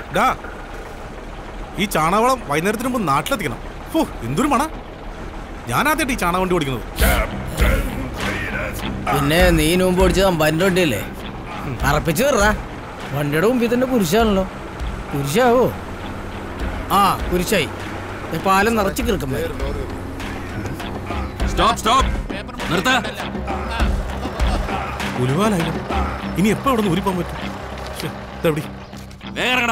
ഡാ ഈ ചാണകവളം വൈകുന്നേരത്തിന് മുമ്പ് നാട്ടിലെത്തിക്കണം ഓ എന്തൊരു മണ ഞാൻ ആദ്യമായിട്ട് ഈ ചാണക വണ്ടി ഓടിക്കുന്നത് പിന്നെ നീ മുമ്പ് ഓടിച്ചത് അമ്പാൻ്റെ വണ്ടിയല്ലേ അറപ്പിച്ച് കയറാ വണ്ടിയുടെ മുമ്പിൽ തന്നെ കുരിശാണല്ലോ കുരിശാവോ ആ കുരിശായി ദേ പാലം നിറച്ച് കിറക്കും സ്റ്റോപ്പ് സ്റ്റോപ്പ് നിർത്ത ഉലുവാലായാലും ഇനി എപ്പോ അവിടെ നിന്ന് ഊരിപ്പോൻ പറ്റും ശ്ശെ, ഇതെവിടെ വേഗം ഇറങ്ങടാ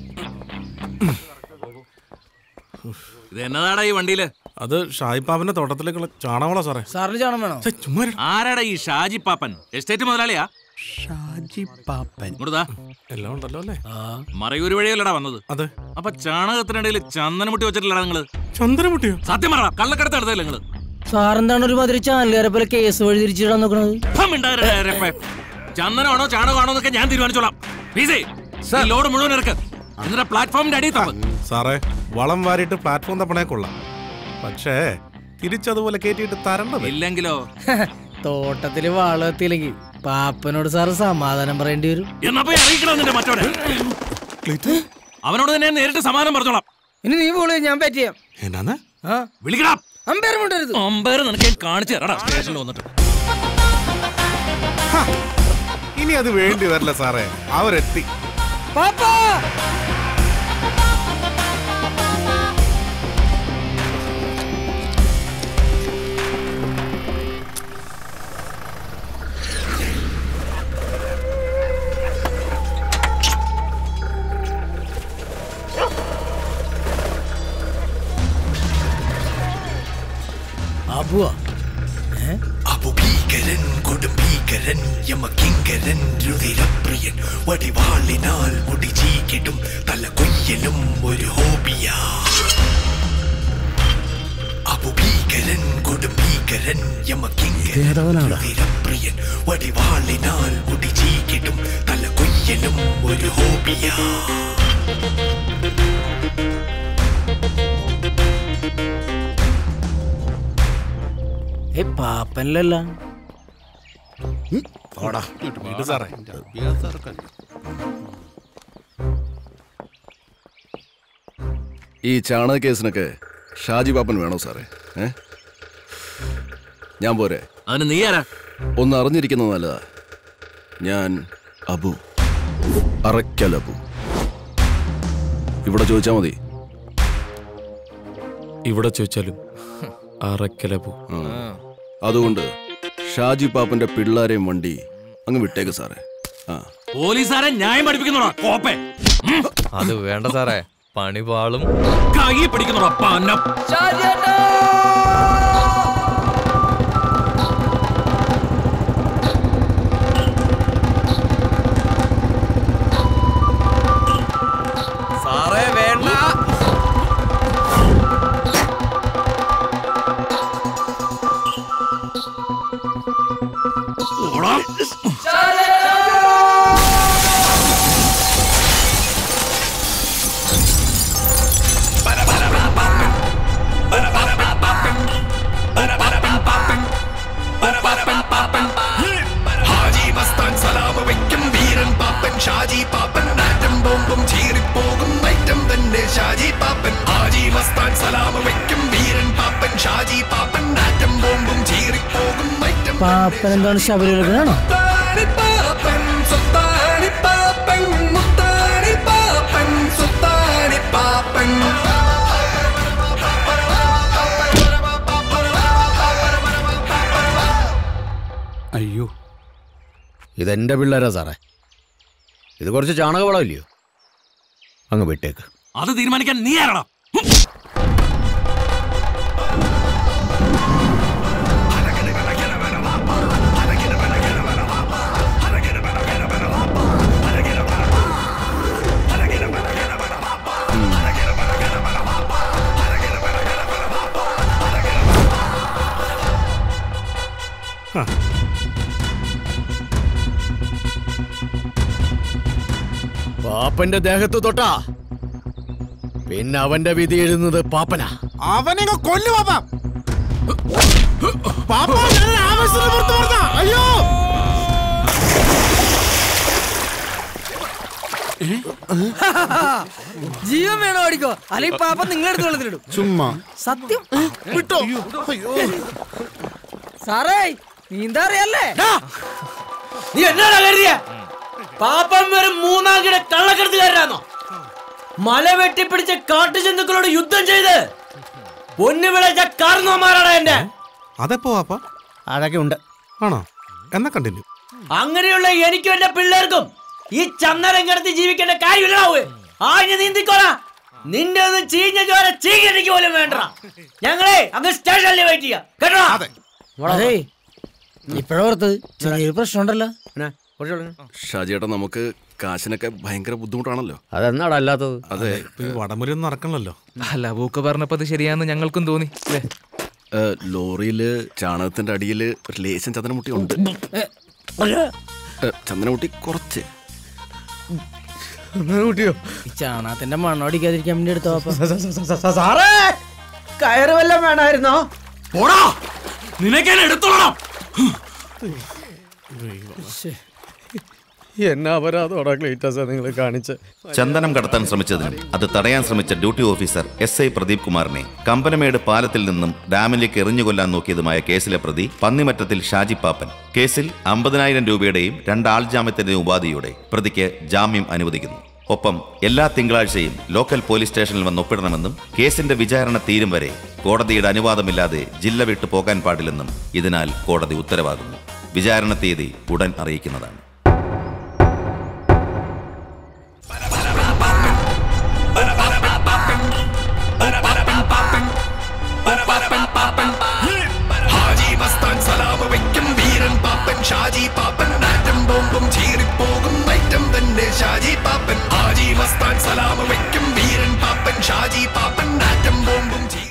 ഇത് എന്നതാടാ ഈ വണ്ടിയില് അത് ഷായിപ്പാപ്പന്റെ തോട്ടത്തിലേക്കുള്ള ചാണകവള സാറേ സാറിന് ചാണം വേണോ ഛെ, ചുമ്മാ ഇരി. ആരാടാ ഈ ഷാജി പാപ്പൻ എസ്റ്റേറ്റ് മുതലാളിയാ ഷാജി പാപ്പൻ ഇങ്ങോട്ടാ എല്ലാം ഉണ്ടല്ലോ അല്ലേ മറയൂര് വഴിയല്ലടാ വന്നത് അതെ അപ്പൊ ചാണകത്തിനിടയിൽ ചന്ദനമുട്ടി വെച്ചിട്ടില്ലടാ നിങ്ങള് ചന്ദ്രമുട്ടിയോ സത്യം പറ കള്ളക്കടത്ത് നടത്തല്ലേ നിങ്ങള് സാറെന്താണ് ഒരുമാതിരി ചാനലുകാരെ പോലെ കേസ് വഴി തിരിച്ചിടാൻ നോക്കണത് ഇപ്പം മിണ്ടാതിരിടാ, രപ്പേ. ചന്ദനമാണോ ചാണകമാണോ എന്നൊക്കെ ഞാൻ തീരുമാനിച്ചോളാം ഈസി ഈ ലോഡ് മുഴുവൻ ഇറക്ക് എന്നിട്ട് പ്ലാറ്റ്ഫോമിന്റെ അടിയിൽ തപ്പ സാറേ വളം വാരിയിട്ട് പ്ലാറ്റ്ഫോം തപ്പണേ കൊള്ളാം പക്ഷേ തിരിച്ചതുപോലെ കയറ്റിയിട്ട് തരണ്ടത് ഇല്ലെങ്കിലോ തോട്ടത്തില് വാളം എത്തിയില്ലെങ്കിൽ പാപ്പനോട് സാറ് സമാധാനം പറയേണ്ടി വരും എന്നാ പോയി അറിയിക്കണം നിന്റെ മറ്റോടെ അവനോട് തന്നെ നേരിട്ട് സമാധാനം പറഞ്ഞോളാം ഇനി നീ പോളെ ഞാൻ പറ്റിയ എന്നാന്ന് ആ വിളിക്കടാ അമ്പേർ കൊണ്ടരുത് അമ്പയർ നിനക്ക് ഞാൻ കാണിച്ചു തരാടാ സ്റ്റേഷനിൽ വന്നിട്ട് ഇനി അത് വേണ്ടി വരില്ല സാറേ അവരെത്തി പാപ്പാ അബുവാ അപുഭീകരൻ കൊടുംഭീകരൻ യമകിങ്കരൻ രുതിരപ്രിയൻ വടിവാളിനാൽ മുടി ചീക്കിടും തല കൊയ്യലും ഒരു ഹോബിയാ അപുഭീകരൻ കൊടുംഭീകരൻ യമകിങ്കരൻ രുതിരപ്രിയൻ വടിവാളിനാൽ മുടി ചീക്കിടും തല കൊയ്യലും ഒരു ഹോബിയാ ഏ പാപ്പനല്ല വീട് സാറേ ഈ ചാണക കേസിനൊക്കെ ഷാജി പാപ്പൻ വേണോ സാറേ ഏ ഞാൻ പോരെ അതിന് നീ ആരാ ഒന്ന് അറിഞ്ഞിരിക്കുന്നത് നല്ലതാ ഞാൻ അബു അറയ്ക്കൽ അബു ഇവിടെ ചോദിച്ചാൽ മതി ഇവിടെ ചോദിച്ചാലും അറക്കലപ്പു ആ. അതുകൊണ്ട് ഷാജി പാപ്പന്റെ പിള്ളേരെയും വണ്ടി അങ്ങ് വിട്ടേക്ക് സാറേ ആ പോലീസുകാരെ ന്യായം പഠിപ്പിക്കുന്നോടാ കോപ്പെ അത് വേണ്ട സാറേ പണി പാളും കൈ പിടിക്കുന്നോടാ പന്നം സാറേ വേണ്ട ഓടാ. ഹാജി മസ്താൻ സലാമ വയ്ക്കും വീരൻ പാപ്പൻ ഷാജി പാപ്പൻ ആറ്റം ബോംബും ചീറിപ്പോകും ഐറ്റം തന്നെ ഷാജി പാപ്പൻ ഹാജി മസ്താൻ സലാമ വയ്ക്കും വീരൻ പാപ്പൻ ഷാജി പാപ്പൻ ആറ്റം ബോംബും ചീറിപ്പോകും ഐറ്റം പാപ്പൻ എന്താണ് ശബരിമലക്കനാണോ മുത്താണി പാപ്പൻ സുത്താണി പാപ്പൻ മുത്താണി പാപ്പൻ സുത്താണി പാപ്പൻ അയ്യോ ഇതെന്റെ പിള്ളേരാ സാറേ ഇത് കുറച്ച് ചാണകവളമില്ലയോ അങ്ങ് വിട്ടേക്ക് അത് തീരുമാനിക്കാൻ നീ ആരാടാ പാപ്പന്റെ ദേഹത്ത് തൊട്ടാ പിന്നെ അവന്റെ വിധി എഴുതുന്നത് പാപ്പനാ അവനെ കൊല്ലു പാപ്പ പാപ്പ ഞാൻ ആവേശത്തിന് പുറത്ത് പറഞ്ഞതാ. അയ്യോ ജീവൻ വേണോ ഓടിക്കോ അല്ലെങ്കിൽ പാപ്പ നിങ്ങളെടുത്ത് വെള്ളത്തിലിടും ചുമ്മാ സത്യം വിട്ടോ അയ്യോ സാറേ നീന്താ അറിയല്ലേ നീ എന്നാടാ കരുതിയ പാപ്പം വെറും മൂന്നാം കിട കള്ളക്കടത്തുകാരനാണോ മല വെട്ടിപ്പിടിച്ച കാട്ടുജന്തുക്കളോട് യുദ്ധം ചെയ്ത് പൊന്നു വിളച്ച കാരണവന്മാരാണ് എന്റെ അതെപ്പോ വാപ്പ അതൊക്കെ ഉണ്ട് ആണോ എന്നാ കണ്ടിന്യൂ അങ്ങനെയുള്ള എനിക്കും എന്റെ പിള്ളേർക്കും ഈ ചന്ദനം കിടത്തി ജീവിക്കേണ്ട കാര്യമില്ലാവേ ആഞ്ഞു നീന്തിക്കോളാ നിന്റെ ഒന്നും ചീഞ്ഞ ചോര ചീകടിക്ക് പോലും വേണ്ട ഞങ്ങളെ അങ്ങ് സ്റ്റേഷനിൽ വെയിറ്റ് ചെയ്യാം കേട്ടോ അതെ ഇപ്പോഴോർത്ത് ചെറിയൊരു പ്രശ്നമുണ്ടല്ലോ പിന്നെ, കുറച്ച് കൊടുക്ക്. ഷാജിയേട്ടാ നമുക്ക് കാശിനൊക്കെ ഭയങ്കര ബുദ്ധിമുട്ടാണല്ലോ അതെന്നാടാ അല്ലാത്തത് അതെ ഈ വടംവലി ഒന്നും നടക്കണല്ലോ അല്ല ബൂക്ക് പറഞ്ഞപ്പോ അത് ശരിയാന്ന് ഞങ്ങൾക്കും തോന്നി ല്ലേ? ഏ, ലോറിയില് ചാണകത്തിന്റെ അടിയില് ഒരു ലേശം ചന്ദനമുട്ടി ഉണ്ട് ഏ, ചന്ദനമുട്ടി കുറച്ച് കുട്ടിയോ ഈ ചാണകത്തിന്റെ മണ്ണോടിക്കാതിരിക്കാൻ വേണ്ടി എടുത്തോ പാപ്പ സാറേ കയറ് വല്ലതും വേണമായിരുന്നോ പോടാ നിനക്ക് ഞാൻ എടുത്തോളാം എന്നാ അപരാധോടാ ക്ലീറ്റസാ നിങ്ങൾ കാണിച്ച് ചന്ദനം കടത്താൻ ശ്രമിച്ചതിനും അത് തടയാൻ ശ്രമിച്ച duty officer S I Pradeep കുമാറിനെ കമ്പനമേട് പാലത്തിൽ നിന്നും ഡാമിലേക്ക് എറിഞ്ഞുകൊല്ലാൻ നോക്കിയതുമായ കേസിലെ പ്രതി പന്നിമറ്റത്തിൽ ഷാജി പാപ്പൻ കേസിൽ അമ്പതിനായിരം രൂപയുടെയും രണ്ടാൾ ജാമ്യത്തിന്റെയും ഉപാധിയോടെ പ്രതിക്ക് ജാമ്യം അനുവദിക്കുന്നു ഒപ്പം എല്ലാ തിങ്കളാഴ്ചയും ലോക്കൽ പോലീസ് സ്റ്റേഷനിൽ വന്ന് ഒപ്പിടണമെന്നും കേസിന്റെ വിചാരണ തീരും വരെ കോടതിയുടെ അനുവാദമില്ലാതെ ജില്ല വിട്ടു പോകാൻ പാടില്ലെന്നും ഇതിനാൽ കോടതി ഉത്തരവാകുന്നു വിചാരണ തീയതി ഉടൻ അറിയിക്കുന്നതാണ് ഹാജി മസ്താൻ സലാമ വയ്ക്കും വീരൻ പാപ്പൻ ഷാജി പാപ്പൻ നാറ്റം ബോംബും ചീറിപ്പോകും ഐറ്റം തന്നെ ഷാജി പാപ്പൻ ഹാജി മസ്താൻ സലാമ വയ്ക്കും വീരൻ പാപ്പൻ ഷാജി പാപ്പൻ നാറ്റം ബോംബും ചീറി